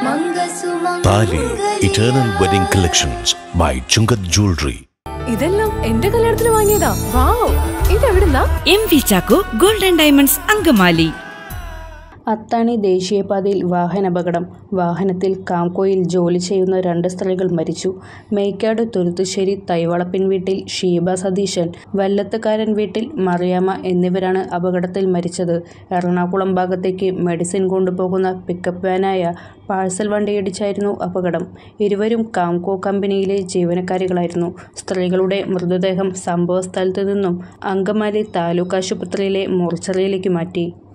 താലി eternal wedding collections by Chungath jewellery ഇതെല്ലാം എന്റെ കല്യാണത്തിന് വാങ്ങിയതാ വാവ് ഇതെവിടുന്നാ M V Chacko golden diamonds Angamaly Athani ദേശീയപാതയിൽ വാഹനാപകടം വാഹനത്തിൽ കാംകോയിൽ ജോലി ചെയ്യുന്ന രണ്ട് സ്ത്രീകൾ മരിച്ചു മേക്കാട് തുരുത്തുശ്ശേരി തൈവളപ്പിൻ വീട്ടിൽ ഷീബ സതീശൻ വല്ലത്തുകാരൻ വീട്ടിൽ മറിയാമ്മ എന്നിവരാണ് അപകടത്തിൽ മരിച്ചത് എറണാകുളം ഭാഗത്തേക്ക് മെഡിസിൻ കൊണ്ടുപോകുന്ന പിക്കപ്പ് വാനായ പാഴ്സൽ വണ്ടിയിടിച്ചായിരുന്നു അപകടം ഇരുവരും കാംകോ കമ്പനിയിലെ ജീവനക്കാരികളായിരുന്നു സ്ത്രീകളുടെ മൃതദേഹം സംഭവസ്ഥലത്ത് നിന്നും അങ്കമാലി താലൂക്ക് ആശുപത്രിയിലെ മോർച്ചറിയിലേക്ക് മാറ്റി